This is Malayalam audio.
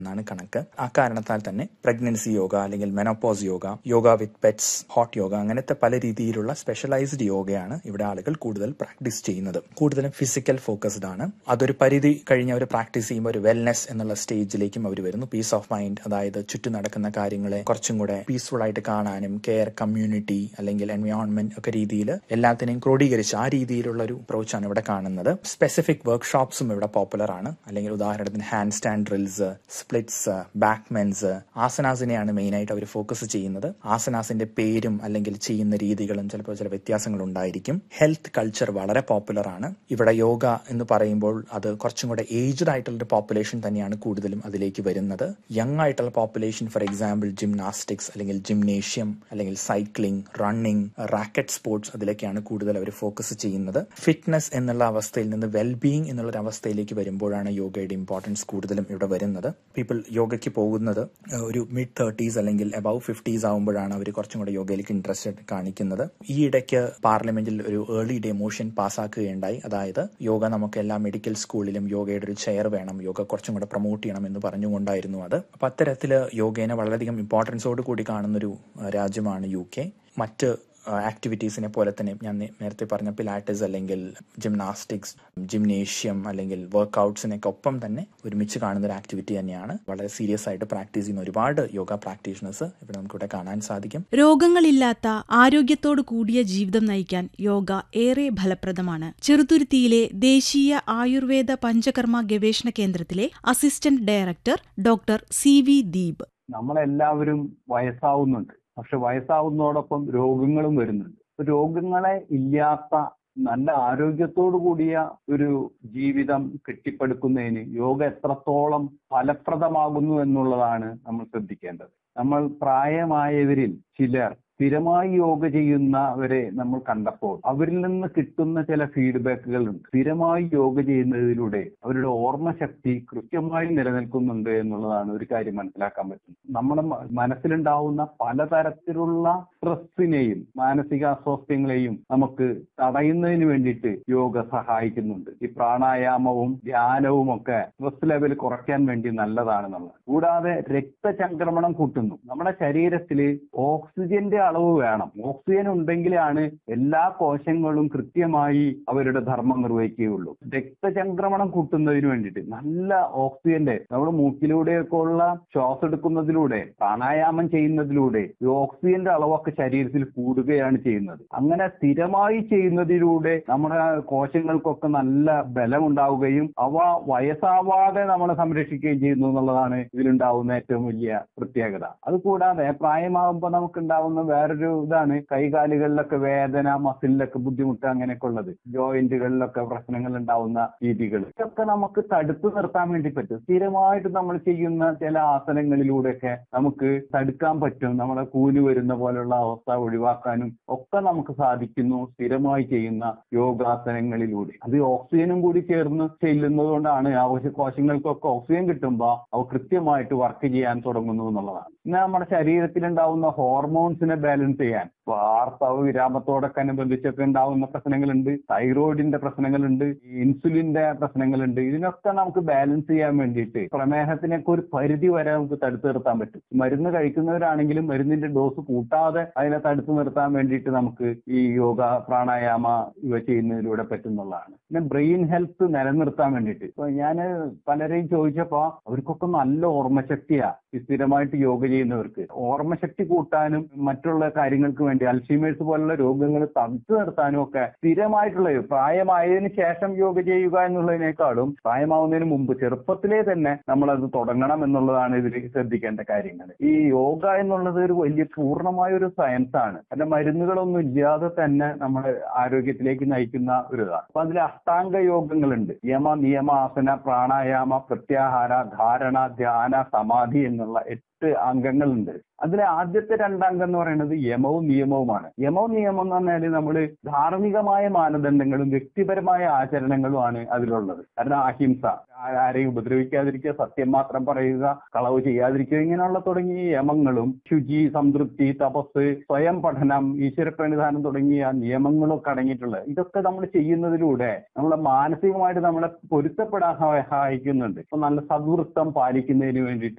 എന്നാണ് കണക്ക് ആ കാരണത്താൽ തന്നെ പ്രഗ്നൻസി യോഗ അല്ലെങ്കിൽ menopause yoga yoga with pets hot yoga അങ്ങനത്തെ പല രീതിയിലുള്ള സ്പെഷ്യലൈസ്ഡ് യോഗയാണ് ഇവിടെ ആളുകൾ കൂടുതൽ പ്രാക്ടീസ് ചെയ്യുന്നത് കൂടുതലും ഫിസിക്കൽ ഫോക്കസ്ഡ് ആണ് അതൊരു പരിധി കഴിഞ്ഞ് അവർ പ്രാക്ടീസ് ചെയ്യുമ്പോൾ ഒരു വെൽനെസ് എന്നുള്ള സ്റ്റേജിലേക്കും അവർ വരുന്നു പീസ് ഓഫ് മൈൻഡ് അതായത് ചുറ്റും നടക്കുന്ന കാര്യങ്ങളെ കുറച്ചും കൂടെ പീസ്ഫുൾ ആയിട്ട് കാണാനും കെയർ കമ്മ്യൂണിറ്റി അല്ലെങ്കിൽ എൻവയോൺമെന്റ് ഒക്കെ രീതിയിൽ എല്ലാത്തിനെയും ക്രോഡീകരിച്ച് ആ രീതിയിലുള്ള ഒരു അപ്രോച്ചാണ് ഇവിടെ കാണുന്നത് സ്പെസിഫിക് വർക്ക്ഷോപ്സും ഇവിടെ പോപ്പുലർ ആണ് അല്ലെങ്കിൽ ഉദാഹരണത്തിന് hand stand drills splits backbends ആസനാസിനെയാണ് മെയിൻ ആയിട്ട് അവർ ഫോക്കസ് ചെയ്യുന്നത് ആസനാസിന്റെ പേരും അല്ലെങ്കിൽ ചെയ്യുന്ന രീതികളും ചിലപ്പോൾ ചില വ്യത്യാസങ്ങൾ ഉണ്ടായിരിക്കും ഹെൽത്ത് കൾച്ചർ വളരെ പോപ്പുലർ ആണ് ഇവിടെ യോഗ എന്ന് പറയുമ്പോൾ അത് കുറച്ചും കൂടെ ഏജ്ഡ് ആയിട്ടുള്ള ഒരു പോപ്പുലേഷൻ തന്നെയാണ് കൂടുതലും അതിലേക്ക് വരുന്നത് യങ് ആയിട്ടുള്ള പോപ്പുലേഷൻ ഫോർ എക്സാമ്പിൾ ജിംനാസ്റ്റിക്സ് അല്ലെങ്കിൽ ജിംനേഷ്യം അല്ലെങ്കിൽ സൈക്ലിംഗ് റണ്ണിംഗ് റാക്കറ്റ് സ്പോർട്സ് അതിലേക്കാണ് കൂടുതൽ അവർ ഫോക്കസ് ചെയ്യുന്നത് ഫിറ്റ്നസ് എന്നുള്ള അവസ്ഥയിൽ നിന്ന് വെൽബീയിങ് എന്നുള്ള ഒരു അവസ്ഥയിലേക്ക് വരുമ്പോഴാണ് യോഗയുടെ ഇമ്പോർട്ടൻസ് കൂടുതലും ഇവിടെ വരുന്നത് പീപ്പിൾ യോഗയ്ക്ക് പോകുന്നത് ഏഹ്, ഒരു മിഡ് തേർട്ടീസ് അല്ലെങ്കിൽ അബവ് ഫിഫ്റ്റീസ് ആകുമ്പോഴാണ് അവർ കുറച്ചും കൂടെ യോഗയിലേക്ക് ഇൻട്രസ്റ്റഡ് കാണിക്കുന്നത് ഈ ഇടയ്ക്ക് പാർലമെന്റിൽ ഒരു ഏർലി ഡേ മോഷൻ പാസ്സാക്കുകയുണ്ടായി അതായത് യോഗ നമുക്ക് എല്ലാ മെഡിക്കൽ സ്കൂളിലും യോഗയുടെ ഒരു ചെയർ വേണം യോഗ കുറച്ചും കൂടെ പ്രൊമോട്ട് ചെയ്യണം എന്ന് പറഞ്ഞുകൊണ്ടായിരുന്നു അത് അപ്പൊ അത്തരത്തില് യോഗേനെ വളരെയധികം ഇമ്പോർട്ടൻസോട് കൂടി കാണുന്നൊരു ആ, രാജ്യമാണ് യു കെ മറ്റ് ആക്ടിവിറ്റീസിനെ പോലെ തന്നെ ഞാൻ നേ- നേരത്തെ പറഞ്ഞ പിലാറ്റിസ് അല്ലെങ്കിൽ ജിംനാസ്റ്റിക്സ് ജിംനേഷ്യം അല്ലെങ്കിൽ വർക്ക്ഔട്ട്സിനൊക്കെ ഒപ്പം തന്നെ ഒരുമിച്ച് കാണുന്ന ഒരു ആക്ടിവിറ്റി തന്നെയാണ് വളരെ സീരിയസ് ആയിട്ട് പ്രാക്ടീസ് ചെയ്യുന്ന ഒരുപാട് യോഗ പ്രാക്ടീഷണേഴ്സ് ഇവിടെ നമുക്കിവിടെ കാണാൻ സാധിക്കും രോഗങ്ങളില്ലാത്ത ആരോഗ്യത്തോടു കൂടിയ ജീവിതം നയിക്കാൻ യോഗ ഏറെ ഫലപ്രദമാണ് ചെറുതുരുത്തിയിലെ ദേശീയ ആയുർവേദ പഞ്ചകർമ്മ ഗവേഷണ കേന്ദ്രത്തിലെ assistant director doctor C V Deep നമ്മളെല്ലാവരും വയസ്സാവുന്നുണ്ട് പക്ഷെ വയസ്സാവുന്നതോടൊപ്പം രോഗങ്ങളും വരുന്നുണ്ട് അപ്പൊ രോഗങ്ങളെ ഇല്ലാത്ത നല്ല ആരോഗ്യത്തോടു കൂടിയ ഒരു ജീവിതം കെട്ടിപ്പടുക്കുന്നതിന് യോഗ എത്രത്തോളം ഫലപ്രദമാകുന്നു എന്നുള്ളതാണ് നമ്മൾ ശ്രദ്ധിക്കേണ്ടത് നമ്മൾ പ്രായമായവരിൽ ചിലർ സ്ഥിരമായി യോഗ ചെയ്യുന്നവരെ നമ്മൾ കണ്ടപ്പോൾ അവരിൽ നിന്ന് കിട്ടുന്ന ചില ഫീഡ്ബാക്കുകൾ ഉണ്ട് സ്ഥിരമായി യോഗ ചെയ്യുന്നതിലൂടെ അവരുടെ ഓർമ്മശക്തി കൃത്യമായി നിലനിൽക്കുന്നുണ്ട് എന്നുള്ളതാണ് ഒരു കാര്യം മനസ്സിലാക്കാൻ പറ്റുന്നത് നമ്മുടെ മ- മനസ്സിലുണ്ടാവുന്ന പലതരത്തിലുള്ള സ്ട്രെസ്സിനെയും മാനസിക അസ്വാസ്ഥ്യങ്ങളെയും നമുക്ക് തടയുന്നതിന് വേണ്ടിയിട്ട് യോഗ സഹായിക്കുന്നുണ്ട് ഈ പ്രാണായാമവും ധ്യാനവും ഒക്കെ സ്ട്രെസ് ലെവൽ കുറയ്ക്കാൻ വേണ്ടി നല്ലതാണെന്നുള്ളത് കൂടാതെ രക്തചംക്രമണം കൂട്ടുന്നു നമ്മുടെ ശരീരത്തിൽ ഓക്സിജന്റെ അളവ് വേണം ഓക്സിജൻ ഉണ്ടെങ്കിലാണ് എല്ലാ കോശങ്ങളും കൃത്യമായി അവരുടെ ധർമ്മം നിർവഹിക്കുകയുള്ളൂ രക്തചംക്രമണം കൂട്ടുന്നതിന് വേണ്ടിയിട്ട് നല്ല ഓക്സിജന്റെ നമ്മുടെ മൂക്കിലൂടെയൊക്കെ ഉള്ള ശ്വാസം എടുക്കുന്നതിലൂടെ പ്രാണായാമം ചെയ്യുന്നതിലൂടെ ഈ ഓക്സിജന്റെ അളവൊക്കെ ശരീരത്തിൽ കൂടുകയാണ് ചെയ്യുന്നത് അങ്ങനെ സ്ഥിരമായി ചെയ്യുന്നതിലൂടെ നമ്മുടെ കോശങ്ങൾക്കൊക്കെ നല്ല ബലമുണ്ടാവുകയും അവ വയസ്സാവാതെ നമ്മളെ സംരക്ഷിക്കുകയും ചെയ്യുന്നു എന്നുള്ളതാണ് ഇതിലുണ്ടാവുന്ന ഏറ്റവും വലിയ പ്രത്യേകത അതുകൂടാതെ പ്രായമാകുമ്പോൾ നമുക്ക് ഉണ്ടാവുന്ന വേറൊരു ഇതാണ് കൈകാലുകളിലൊക്കെ വേദന മസിലിലൊക്കെ ബുദ്ധിമുട്ട് അങ്ങനെയൊക്കെ ഉള്ളത് ജോയിന്റുകളിലൊക്കെ പ്രശ്നങ്ങൾ ഉണ്ടാവുന്ന രീതികൾ ഇതൊക്കെ നമുക്ക് തടുത്തു നിർത്താൻ വേണ്ടി പറ്റും സ്ഥിരമായിട്ട് നമ്മൾ ചെയ്യുന്ന ചില ആസനങ്ങളിലൂടെയൊക്കെ നമുക്ക് തടുക്കാൻ പറ്റും നമ്മുടെ കൂലി വരുന്ന പോലുള്ള അവസ്ഥ ഒഴിവാക്കാനും ഒക്കെ നമുക്ക് സാധിക്കുന്നു സ്ഥിരമായി ചെയ്യുന്ന യോഗാസനങ്ങളിലൂടെ അത് ഓക്സിജനും കൂടി ചേർന്ന് ചെല്ലുന്നത് കൊണ്ടാണ് ആവശ്യ കോശങ്ങൾക്കൊക്കെ ഓക്സിജൻ കിട്ടുമ്പോൾ അവ കൃത്യമായിട്ട് വർക്ക് ചെയ്യാൻ തുടങ്ങുന്നു എന്നുള്ളതാണ് പിന്നെ നമ്മുടെ ശരീരത്തിലുണ്ടാവുന്ന ഹോർമോൺസിനെ ബാലൻസ് ചെയ്യാൻ ഇപ്പൊ ആർത്തവ വിരാമത്തോടൊക്കെ അനുബന്ധിച്ചൊക്കെ ഉണ്ടാവുന്ന പ്രശ്നങ്ങളുണ്ട് തൈറോയിഡിന്റെ പ്രശ്നങ്ങളുണ്ട് ഇൻസുലിന്റെ പ്രശ്നങ്ങളുണ്ട് ഇതിനൊക്കെ നമുക്ക് ബാലൻസ് ചെയ്യാൻ വേണ്ടിയിട്ട് പ്രമേഹത്തിനൊക്കെ ഒരു പരിധി വരെ നമുക്ക് തടുത്തു നിർത്താൻ പറ്റും മരുന്ന് കഴിക്കുന്നവരാണെങ്കിലും മരുന്നിന്റെ ഡോസ് കൂട്ടാതെ അതിനെ തടുത്തു നിർത്താൻ വേണ്ടിയിട്ട് നമുക്ക് ഈ യോഗ പ്രാണായാമ ഇവ ചെയ്യുന്നതിലൂടെ പറ്റുന്നുള്ളതാണ് പിന്നെ ബ്രെയിൻ ഹെൽത്ത് നിലനിർത്താൻ വേണ്ടിയിട്ട് ഇപ്പൊ ഞാൻ പലരെയും ചോദിച്ചപ്പോ അവർക്കൊക്കെ നല്ല ഓർമ്മശക്തിയാ ഈ സ്ഥിരമായിട്ട് യോഗ ചെയ്യുന്നവർക്ക് ഓർമ്മശക്തി കൂട്ടാനും മറ്റുള്ള കാര്യങ്ങൾക്ക് വേണ്ടി അൽഷിമേഴ്സ് പോലുള്ള രോഗങ്ങൾ തടുത്തു നിർത്താനും ഒക്കെ സ്ഥിരമായിട്ടുള്ള പ്രായമായതിനു ശേഷം യോഗ ചെയ്യുക എന്നുള്ളതിനേക്കാളും പ്രായമാവുന്നതിന് മുമ്പ് ചെറുപ്പത്തിലേ തന്നെ നമ്മളത് തുടങ്ങണം എന്നുള്ളതാണ് ഇതിൽ ശ്രദ്ധിക്കേണ്ട കാര്യങ്ങൾ ഈ യോഗ എന്നുള്ളത് ഒരു വലിയ പൂർണ്ണമായ ഒരു സയൻസ് ആണ് കാരണം മരുന്നുകളൊന്നും ഇല്ലാതെ തന്നെ നമ്മളെ ആരോഗ്യത്തിലേക്ക് നയിക്കുന്ന ഒരു ഇതാണ് അപ്പൊ അതിൽ അഷ്ടാംഗ യോഗങ്ങളുണ്ട് യമ നിയമ ആസന പ്രാണായാമ പ്രത്യാഹാര ധാരണ ധ്യാന സമാധി എന്നുള്ള എട്ട് അംഗങ്ങളുണ്ട് അതിലെ ആദ്യത്തെ രണ്ടംഗം എന്ന് പറയുന്നത് യമവും നിയമ നിയമവുമാണ് യമവും നിയമം എന്ന് പറഞ്ഞാൽ നമ്മൾ ധാർമ്മികമായ മാനദണ്ഡങ്ങളും വ്യക്തിപരമായ ആചരണങ്ങളുമാണ് അതിലുള്ളത് കാരണം അഹിംസ ആ- ആരെയും ഉപദ്രവിക്കാതിരിക്കുക സത്യം മാത്രം പറയുക കളവ് ചെയ്യാതിരിക്കുക ഇങ്ങനെയുള്ള തുടങ്ങിയ നിയമങ്ങളും ശുചി സംതൃപ്തി തപസ് സ്വയം പഠനം ഈശ്വര പ്രണിധാനം തുടങ്ങിയ നിയമങ്ങളൊക്കെ അടങ്ങിയിട്ടുള്ളത് ഇതൊക്കെ നമ്മൾ ചെയ്യുന്നതിലൂടെ നമ്മളെ മാനസികമായിട്ട് നമ്മളെ പൊരുത്തപ്പെടാൻ സഹായിക്കുന്നുണ്ട് ഇപ്പൊ നല്ല സദ്വൃത്തം പാലിക്കുന്നതിന് വേണ്ടിയിട്ട്